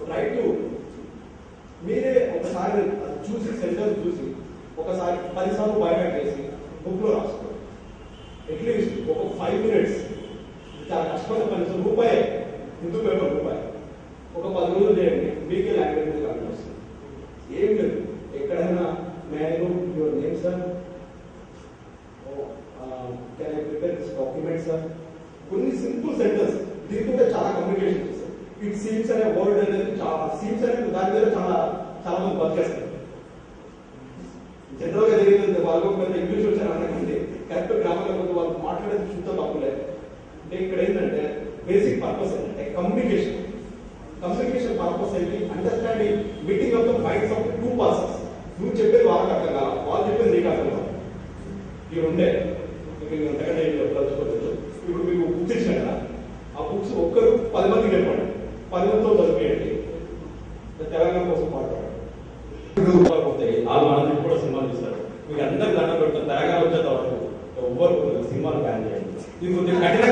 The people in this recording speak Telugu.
ట్రై టు మీరే ఒకసారి అది చూసి సెంటర్ చూసి ఒకసారి పదిసార్లు బయోమెట్ చేసి బుక్ లో రాసుకోండి అట్లీస్ట్ ఒక ఫైవ్ మినిట్స్ చాలా కష్టమైన పని అసలు రూపాయి హిందూ పేపర్ రూపాయి ఒక పది రోజులు చేయండి మీకే లాంగ్వేజ్ మీద కారణం వస్తుంది ఏం లేదు ఎక్కడైనా నేను your name sir can I prepare this document sir కొన్ని సింపుల్ సెంటెన్స్ దీంతో చాలా కమ్యూనికేషన్ చేస్తారు ఇట్ సీమ్స్ అనే వర్డ్ అనేది చాలా సీమ్స్ అనేది దాని మీద చాలా చాలా మంది బతికేస్తారు జనరల్ గా జరిగింది వాళ్ళకు పెద్ద ఇంగ్లీష్ వచ్చారు అనకండి కరెక్ట్ గ్రామంలో కొంత వాళ్ళు మాట్లాడేది శుద్ధ తప్పులేదు అంటే ఇక్కడ ఏంటంటే బేసిక్ పర్పస్ ఏంటంటే కమ్యూనికేషన్ కమ్యూనికేషన్ పర్పస్ ఏంటి understanding meeting of the minds of two persons నువ్వు చెప్పేది వాళ్ళకి అర్థం కాదు వాళ్ళు చెప్పేది నీకు అర్థం కాదు ఇవి ఉండే మీకు అంతకంటే ఏం చెప్పదలుచుకోలేదు ఇప్పుడు మీకు బుక్స్ ఇచ్చిన కదా ఆ బుక్స్ ఒక్కరు పది మందికి చెప్పండి పది మందితో చదివేయండి తెలంగాణ కోసం పాడుతాడు పోతాయి వాళ్ళు మన కూడా సినిమాలు తీస్తారు మీకు అందరు దండం పెడతారు తెలంగాణ వచ్చేంత వరకు ఎవ్వరు సినిమాలు బ్యాన్ చేయండి ఇది కొద్దిగా కఠిన